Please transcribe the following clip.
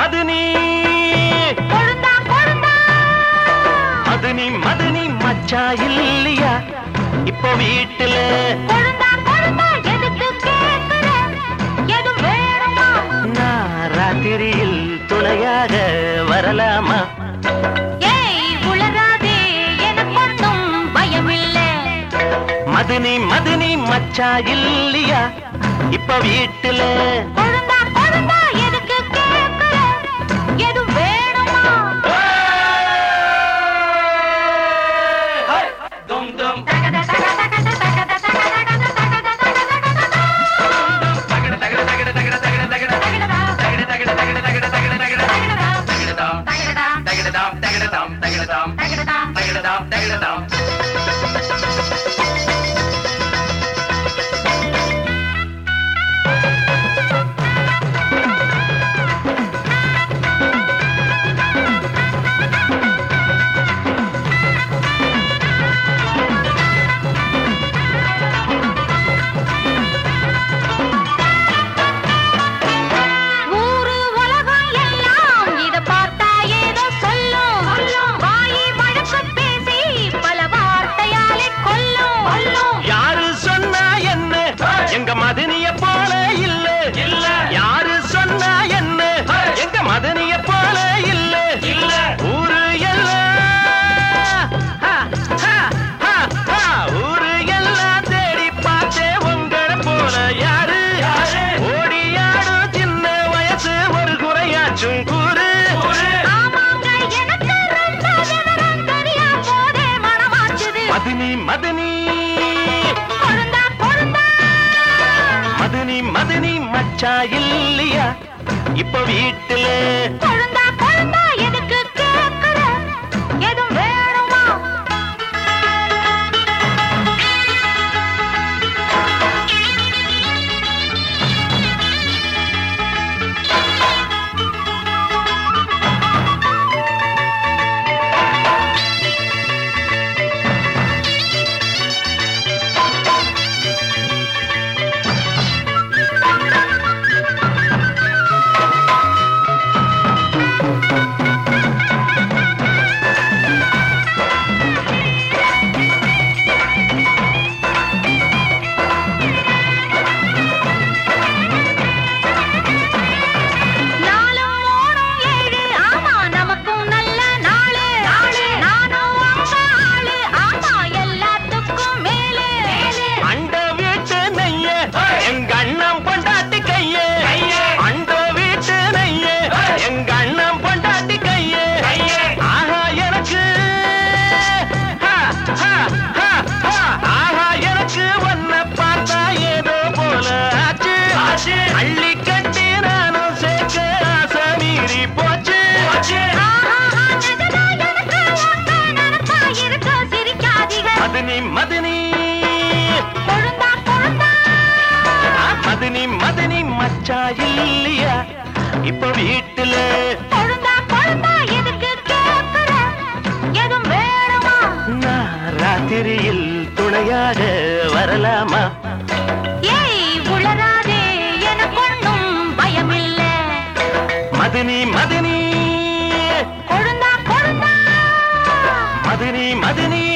மதுனி கொழுந்தா கொழுந்தா மதுனி மதுனி மச்சா இல்லையா இப்போ வீட்டுல கொழுந்தா கொழுந்தா எதுக்கு கேக்குற எது வேணுமா நான் ராத்திரியில் துணையாக வரலாமா ஏய் உளராதே எனக்கு ஒன்றும் பயமில்லை மதுனி மதுனி மச்சா இல்லையா இப்ப வீட்டுல கொழுந்தா கொழுந்தா எதுக்கு கேக்குற எது வேணுமா தும் தும் தகத தகத தகத தகத தகத தகத தகத தகத தகட தகட தகட தகட தகட தகட தகட தகட தகட தகட தகட தகடதாம் தகடதாம் தகடதாம் தகடதாம் தகடதாம் தகடதாம் ஊரு உலகம் எல்லாம் இத பார்த்தா ஏதோ சொல்லும் வாயி வழக்கு பேசி பல வார்த்தையாலே கொல்லும் யாரு சொன்னா என்ன எங்க மதனிய போல இல்ல இல்ல யாரு சொன்னா என்ன எங்க மதனிய போல இல்ல இல்ல ஊரு எல்லாம் ஹா, ஹா, ஹா, ஹா. ஊரு எல்லாம் தேடி பார்த்தே உங்களை போல யாரு ஓடியாடும் சின்ன வயசு ஒரு குறையாச்சும் கூறு ஆமாங்க எனக்கு ரொம்ப விவரம் தெரியா போதே மனமாச்சுது மதினி மதினி கொழுந்தா கொழுந்தா மதினி மதினி மச்சா இல்லையா இப்ப வீட்டுல கொழுந்தா கொழுந்தா எதுக்கு கேக்குற எதுவும் வேணுமா நாலும் மூணும் ஏழு ஆமா நமக்கும் நல்ல நாளு நானும் அங்க ஆளு ஆமா எல்லாத்துக்கும் மேலு அண்ட வீட்டு நெய்ய எங்க அண்ணன் பொண்டாட்டி கைய அண்ட வீட்டு நெய்ய எங்க அண்ணன் பொண்டாட்டி கைய ஆஹா எனக்கு ஹா, ஹா, ஹா, ஹா. ஆஹா எனக்கு உன்னை பார்த்தா ஏதோ போல ஆச்சு அள்ளி கட்டி நானும் சேர்க்க ஆசை மீறி போச்சு ஆஹா, அதுதான் எனக்கு ஒண்ணு நினைப்பா இருக்கு, சிரிக்காதீங்க. மதினி மதினி கொழுந்தா, கொழுந்தா. மதினி மதினி மச்சா இல்லையா இப்ப வீட்டுல கொழுந்தா, கொழுந்தா, எதுக்கு கேக்குற? எதுவும் வேணுமா? நான் ராத்திரியில் துணையாக வரலாமா ஏய், உளறாதே, எனக்கு ஒண்ணும் பயமில்லை. மதினி மதினி கொழுந்தா, கொழுந்தா. மதினி மதினி